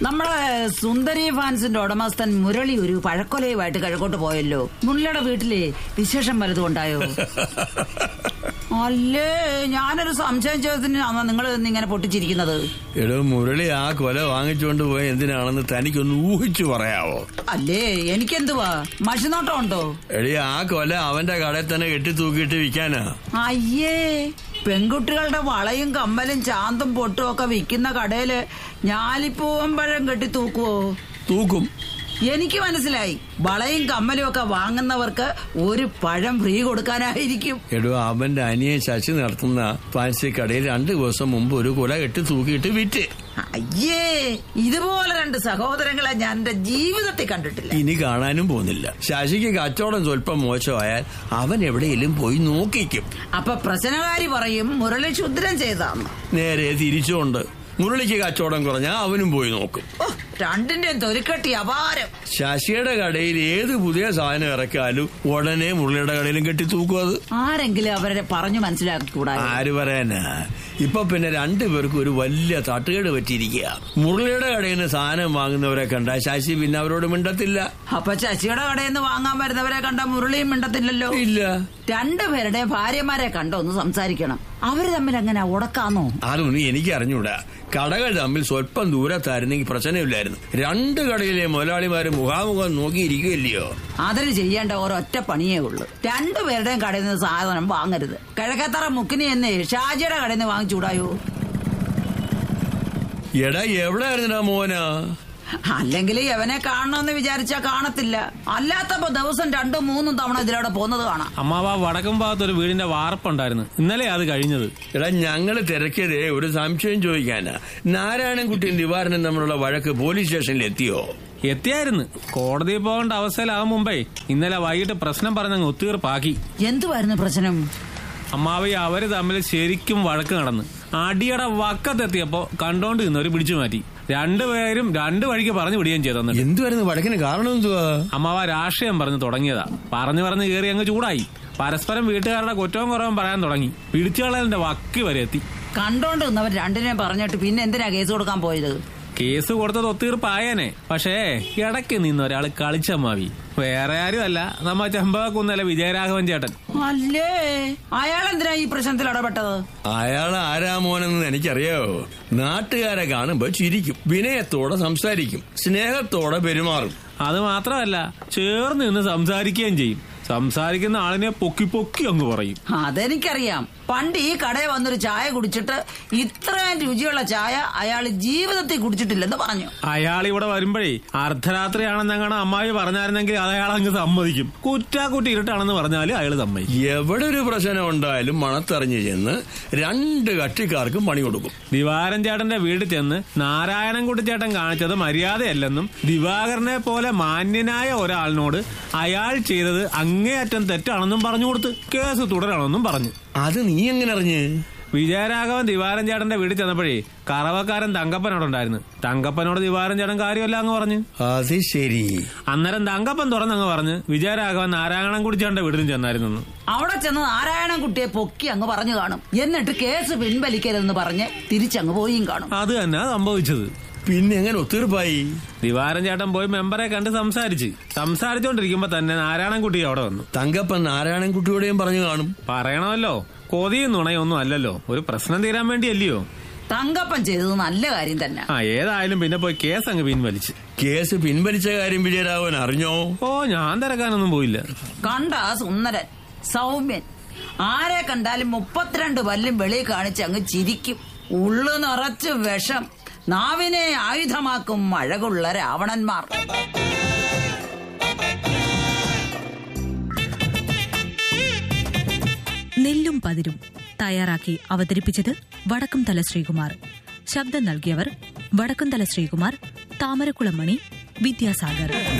നമ്മളെ സുന്ദരി ഫാൻസിന്റെ ഉടമസ്ഥൻ മുരളി ഒരു പഴക്കൊലയുമായിട്ട് കിഴക്കോട്ട് പോയല്ലോ മുരളിയുടെ വീട്ടിലെ വിശേഷം വലുതും ഉണ്ടായോ അല്ലേ ഞാനൊരു സംശയം ചോദ്യത്തിന് നിങ്ങൾ ഇങ്ങനെ പൊട്ടിച്ചിരിക്കുന്നത് എടോ മുരളി ആ കൊല വാങ്ങിച്ചുകൊണ്ട് പോയ എന്തിനാണെന്ന് തനിക്കൊന്ന് ഊഹിച്ചു പറയാവോ അല്ലേ എനിക്കെന്തുവാ മഷിനോട്ടം ഉണ്ടോ എടി ആ കൊല അവന്റെ കടയിൽ തന്നെ കെട്ടി തൂക്കിയിട്ട് വിൽക്കാനാ അയ്യേ പെൺകുട്ടികളുടെ വളയും കമ്മലും ചാന്തും പൊട്ടും ഒക്കെ വിൽക്കുന്ന കടയില് ഞാലിപ്പൂവൻ പഴം കെട്ടി തൂക്കുവോ തൂക്കും എനിക്ക് മനസ്സിലായി വളയും കമ്മലും ഒക്കെ വാങ്ങുന്നവർക്ക് ഒരു പഴം ഫ്രീ കൊടുക്കാനായിരിക്കും എടോ അവന്റെ അനിയൻ ശശി നടത്തുന്ന ഫാൻസി കടയിൽ രണ്ടു ദിവസം മുമ്പ് ഒരു കൊല കെട്ടി തൂക്കിയിട്ട് വിറ്റ് അയ്യേ ഇതുപോലെ രണ്ട് സഹോദരങ്ങളെ ഞാൻ എന്റെ ജീവിതത്തിൽ കണ്ടിട്ടില്ല ഇനി കാണാനും പോകുന്നില്ല ശശിക്ക് കച്ചവടം സ്വല്പം മോശമായാൽ അവൻ എവിടെയെങ്കിലും പോയി നോക്കിക്കും അപ്പൊ പ്രശ്നകാരി പറയും മുരളി ക്ഷുദ്രം ചെയ്താന്ന് നേരെ തിരിച്ചുകൊണ്ട് മുരളിക്ക് കച്ചവടം കുറഞ്ഞാൽ അവനും പോയി നോക്കും ഓ രണ്ടിന്റെയും തൊലിക്കെട്ടി അപാരം ശശിയുടെ കടയിൽ ഏത് പുതിയ സാധനം ഇറക്കിയാലും ഉടനെ മുരളിയുടെ കടയിലും കെട്ടി തൂക്കും അത് ആരെങ്കിലും അവരെ പറഞ്ഞു മനസ്സിലാക്കിക്കൂടാ ആര് പറയാനാ ഇപ്പൊ പിന്നെ രണ്ടുപേർക്കും ഒരു വലിയ തട്ടുകേട് പറ്റിയിരിക്കുക മുരളിയുടെ കടയിൽ നിന്ന് സാധനം വാങ്ങുന്നവരെ കണ്ട ശശി പിന്നെ അവരോട് മിണ്ടത്തില്ല അപ്പൊ ശശിയുടെ കടയിൽ നിന്ന് വാങ്ങാൻ വരുന്നവരെ കണ്ട മുരളിയും മിണ്ടത്തില്ലല്ലോ ഇല്ല രണ്ടുപേരുടെ ഭാര്യമാരെ കണ്ടോ ഒന്ന് സംസാരിക്കണം അവര് തമ്മിൽ അങ്ങനെ ഉടക്കാന്നോ അതൊന്നും എനിക്ക് അറിഞ്ഞൂടാ കടകൾ തമ്മിൽ സ്വല്പം ദൂരത്തായിരുന്നെങ്കിൽ പ്രശ്നമില്ലായിരുന്നു രണ്ട് കടയിലെ മുതലാളിമാര് മുഖാമുഖം നോക്കിയിരിക്കുകയല്ലയോ അതിന് ചെയ്യേണ്ട ഒരൊറ്റ പണിയേ ഉള്ളൂ രണ്ടുപേരുടെയും കടയിൽ നിന്ന് സാധനം വാങ്ങരുത് കിഴക്കത്തറ മുക്കിനി എന്ന് ഷാജിയുടെ കടയിൽ നിന്ന് വാങ്ങിച്ചൂടായോ എടാ എവിടെ ആയിരുന്നാ മോനാ അല്ലെങ്കിൽ യവനെ കാണണമെന്ന് വിചാരിച്ചാ കാണത്തില്ല അല്ലാത്തപ്പോ ദിവസം രണ്ടും മൂന്നും തവണ ഇതിലൂടെ പോകുന്നത് കാണാം അമ്മാവ വടക്കും ഭാഗത്ത് ഒരു വീടിന്റെ വാർപ്പുണ്ടായിരുന്നു ഇന്നലെ അത് കഴിഞ്ഞത് എടാ ഞങ്ങള് തിരക്കിയതേ ഒരു സംശയം ചോദിക്കാനാ നാരായണൻകുട്ടിയും ദിവാരനും തമ്മിലുള്ള വഴക്ക് പോലീസ് സ്റ്റേഷനിൽ എത്തിയോ എത്തിയായിരുന്നു കോടതിയിൽ പോകേണ്ട അവസ്ഥയിലാകും മുമ്പേ ഇന്നലെ വൈകിട്ട് പ്രശ്നം പറഞ്ഞങ്ങ് ഒത്തീർപ്പാക്കി എന്തുവായിരുന്നു പ്രശ്നം അമ്മാവി അവര് തമ്മിൽ ശരിക്കും വഴക്ക് നടന്ന് അടിയുടെ വക്കത്തെത്തിയപ്പോ കണ്ടോണ്ട് നിന്നവര് പിടിച്ചു മാറ്റി രണ്ടുപേരും രണ്ടു വഴിക്ക് പറഞ്ഞു വിടുകയും ചെയ്തെന്ന് എന്തുവായിരുന്നു വഴക്കിന് കാരണം എന്തുവാ അമ്മാവ രാഷ്ട്രീയം പറഞ്ഞു തുടങ്ങിയതാ പറഞ്ഞു പറഞ്ഞ് കയറി അങ്ങ് ചൂടായി പരസ്പരം വീട്ടുകാരുടെ കുറ്റവും കുറവും പറയാൻ തുടങ്ങി പിടിച്ചുകളന്റെ വക്കി വരെ എത്തി കണ്ടോണ്ട് നിന്നവർ രണ്ടിനെ പറഞ്ഞിട്ട് പിന്നെ എന്തിനാ കേസ് കൊടുക്കാൻ പോയത് കേസ് കൊടുത്തത് ഒത്തീർപ്പായേനെ പക്ഷേ ഇടയ്ക്ക് നിന്ന് ഒരാൾ കളിച്ചമ്മാവി വേറെ ആരുമല്ല നമ്മ ചെമ്പകുന്നല വിജയരാഘവൻ ചേട്ടൻ അല്ലേ അയാൾ എന്തിനാ ഈ പ്രശ്നത്തിൽ ഇടപെട്ടത് അയാൾ ആരാ മോനെന്ന് എനിക്കറിയാവോ നാട്ടുകാരെ കാണുമ്പോ ചിരിക്കും വിനയത്തോടെ സംസാരിക്കും സ്നേഹത്തോടെ പെരുമാറും അത് മാത്രമല്ല ചേർന്ന് നിന്ന് സംസാരിക്കുകയും ചെയ്യും സംസാരിക്കുന്ന ആളിനെ പൊക്കി പൊക്കി അങ്ങ് പറയും അതെനിക്കറിയാം പണ്ട് ഈ കടയിൽ വന്നൊരു ചായ കുടിച്ചിട്ട് ഇത്രയും രുചിയുള്ള ചായ അയാൾ ജീവിതത്തിൽ കുടിച്ചിട്ടില്ലെന്ന് പറഞ്ഞു അയാൾ ഇവിടെ വരുമ്പോഴേ അർദ്ധരാത്രിയാണെന്നങ്ങനെ അമ്മായി പറഞ്ഞായിരുന്നെങ്കിൽ അത് അയാൾ അങ്ങ് സമ്മതിക്കും കുറ്റാക്കുട്ടി ഇരുട്ടാണെന്ന് പറഞ്ഞാൽ അയാൾ സമ്മതിക്കും എവിടെ ഒരു പ്രശ്നം ഉണ്ടായാലും മണത്തറിഞ്ഞു ചെന്ന് രണ്ട് കക്ഷിക്കാർക്കും പണി കൊടുക്കും ദിവാരൻ ചേട്ടന്റെ വീട്ടിൽ ചെന്ന് നാരായണൻകുട്ടി ചേട്ടൻ കാണിച്ചത് മര്യാദയല്ലെന്നും ദിവാകരനെ പോലെ മാന്യനായ ഒരാളിനോട് അയാൾ ചെയ്തത് അങ്ങേയറ്റം തെറ്റാണെന്നും പറഞ്ഞു കൊടുത്ത് കേസ് തുടരണമെന്നും പറഞ്ഞു അത് നീ എങ്ങനെ അറിഞ്ഞ് വിജയരാഘവൻ ദിവാരൻ ചേട്ടന്റെ വീട്ടിൽ ചെന്നപ്പോഴേ കറവക്കാരൻ തങ്കപ്പനോടുണ്ടായിരുന്നു തങ്കപ്പനോട് ദിവാരൻ ചേട്ടൻ കാര്യമല്ല അങ്ങ് പറഞ്ഞു അത് ശരി അന്നേരം തങ്കപ്പൻ തുറന്നങ്ങ് പറഞ്ഞ് വിജയരാഘവൻ നാരായണൻകുടി ചേട്ടന്റെ വീട്ടിലും ചെന്നായിരുന്നു അവിടെ ചെന്ന് നാരായണൻകുട്ടിയെ പൊക്കി അങ്ങ് പറഞ്ഞു കാണും എന്നിട്ട് കേസ് പിൻവലിക്കരുതെന്ന് പറഞ്ഞ് തിരിച്ചങ്ങ് പോയും കാണും അത് തന്നെ സംഭവിച്ചത് പിന്നെ എങ്ങനെ ഒത്തീർപ്പായി ദിവാരൻ ചേട്ടൻ പോയി മെമ്പറെ കണ്ട് സംസാരിച്ച് സംസാരിച്ചോണ്ടിരിക്കുമ്പോ തന്നെ നാരായണൻകുട്ടി അവിടെ വന്നു തങ്കപ്പൻ നാരായണൻകുട്ടിയോടെയും പറഞ്ഞു കാണും പറയണമല്ലോ കൊതിയും നുണയൊന്നും അല്ലല്ലോ ഒരു പ്രശ്നം തീരാൻ വേണ്ടിയല്ലയോ തങ്കപ്പൻ ചെയ്തത് നല്ല കാര്യം തന്നെ ആ ഏതായാലും പിന്നെ പോയി കേസ് അങ്ങ് പിൻവലിച്ച് കേസ് പിൻവലിച്ച കാര്യം വിജയരാഘവൻ അറിഞ്ഞോ ഓ ഞാൻ തിരക്കാനൊന്നും പോയില്ല കണ്ട സുന്ദരൻ സൗമ്യൻ ആരെ കണ്ടാലും മുപ്പത്തിരണ്ട് പല്ലും വെളിയിൽ കാണിച്ച് അങ്ങ് ചിരിക്കും ഉള്ളു നിറച്ച് വിഷം നാവിനെ ആയുധമാക്കും മഴകുള്ള രാവണന്മാർ നെല്ലും പതിരും തയ്യാറാക്കി അവതരിപ്പിച്ചത് വടക്കുംതല ശ്രീകുമാർ ശബ്ദം നൽകിയവർ വടക്കുംതല ശ്രീകുമാർ താമരക്കുളമണി വിദ്യാസാഗർ